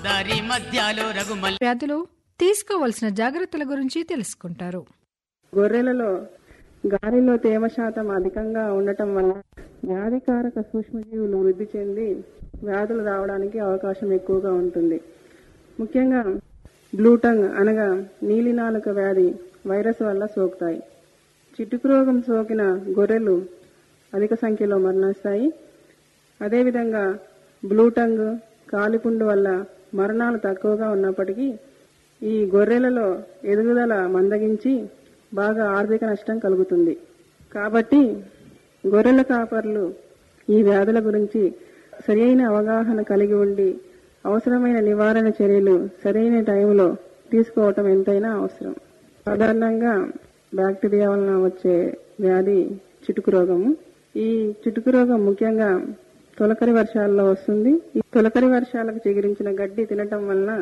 దారి మధ్యలో రఘుమల్ వ్యాధులు తీసుకోవలసిన జాగ్రత్తల గురించి తెలుసుకుంటారు గొర్రెలలో గాలిలో తేమ శాతం అధికంగా ఉండటం వల్ల వ్యాధికారక సూక్ష్మజీవులు వృద్ధి చెంది వ్యాధులు రావడానికి అవకాశం ఎక్కువగా ఉంటుంది ముఖ్యంగా బ్లూటంగ్ అనగా నీలినాలుక వ్యాధి వైరస్ వల్ల సోకుతాయి చిటుకు రోగం సోకిన గొర్రెలు అధిక సంఖ్యలో మరణిస్తాయి అదేవిధంగా బ్లూటంగ్ కాలిపుండు వల్ల మరణాలు తక్కువగా ఉన్నప్పటికీ ఈ గొర్రెలలో ఎదుగుదల మందగించి బాగా ఆర్థిక నష్టం కలుగుతుంది కాబట్టి గొర్రెల కాపర్లు ఈ వ్యాధుల గురించి సరైన అవగాహన కలిగి ఉండి అవసరమైన నివారణ చర్యలు సరైన టైంలో తీసుకోవటం ఎంతైనా అవసరం సాధారణంగా బ్యాక్టీరియా వలన వచ్చే వ్యాధి చిటుకు రోగము ఈ చిటుకు రోగం ముఖ్యంగా తొలకరి వర్షాల్లో వస్తుంది ఈ తొలకరి వర్షాలకు చిగురించిన గడ్డి తినటం వలన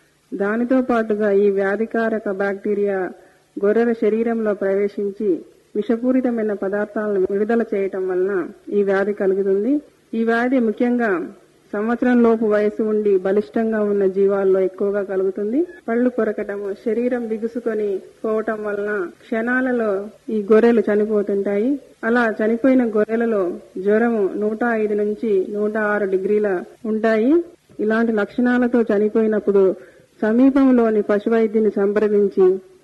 దానితో పాటుగా ఈ వ్యాధికారక బ్యాక్టీరియా గొర్రెల శరీరంలో ప్రవేశించి విషపూరితమైన పదార్థాలను విడుదల చేయటం వలన ఈ వ్యాధి కలుగుతుంది ఈ వ్యాధి ముఖ్యంగా సంవత్సరం లోపు వయసు ఉండి బలిష్టంగా ఉన్న జీవాల్లో ఎక్కువగా కలుగుతుంది పళ్ళు కొరకటము శరీరం బిగుసుకొని పోవటం వలన క్షణాలలో ఈ గొర్రెలు చనిపోతుంటాయి అలా చనిపోయిన గొర్రెలలో జ్వరము నూట ఐదు నుంచి నూట ఆరు డిగ్రీల ఉంటాయి ఇలాంటి లక్షణాలతో చనిపోయినప్పుడు సమీపంలోని పశువైద్యుని సంప్రదించి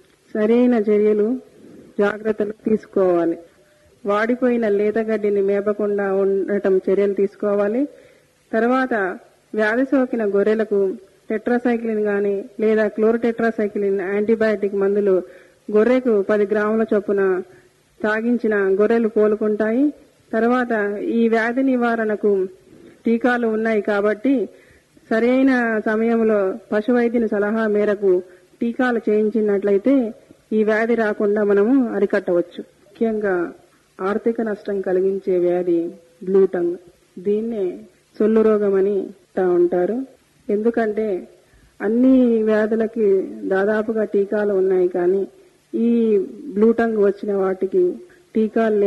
సరైన చర్యలు జాగ్రత్తలు తీసుకోవాలి వాడిపోయిన లేతగడ్డిని మేపకుండా ఉండటం చర్యలు తీసుకోవాలి తర్వాత వ్యాధి సోకిన గొర్రెలకు టెట్రాసైక్లిన్ గాని లేదా క్లోరోటెట్రాసైక్లిన్ యాంటీబయాటిక్ మందులు గొర్రెకు పది గ్రాముల చొప్పున తాగించిన గొర్రెలు కోలుకుంటాయి తర్వాత ఈ వ్యాధి నివారణకు టీకాలు ఉన్నాయి కాబట్టి సరైన సమయంలో పశువైద్యుని సలహా మేరకు టీకాలు చేయించినట్లయితే ఈ వ్యాధి రాకుండా మనము అరికట్టవచ్చు ముఖ్యంగా ఆర్థిక నష్టం కలిగించే వ్యాధి బ్లూటంగ్ దీన్నే సొల్లు రోగం అని అంటా ఉంటారు ఎందుకంటే అన్ని వ్యాధులకి దాదాపుగా టీకాలు ఉన్నాయి కానీ ఈ బ్లూటంగ్ వచ్చిన వాటికి టీకాలు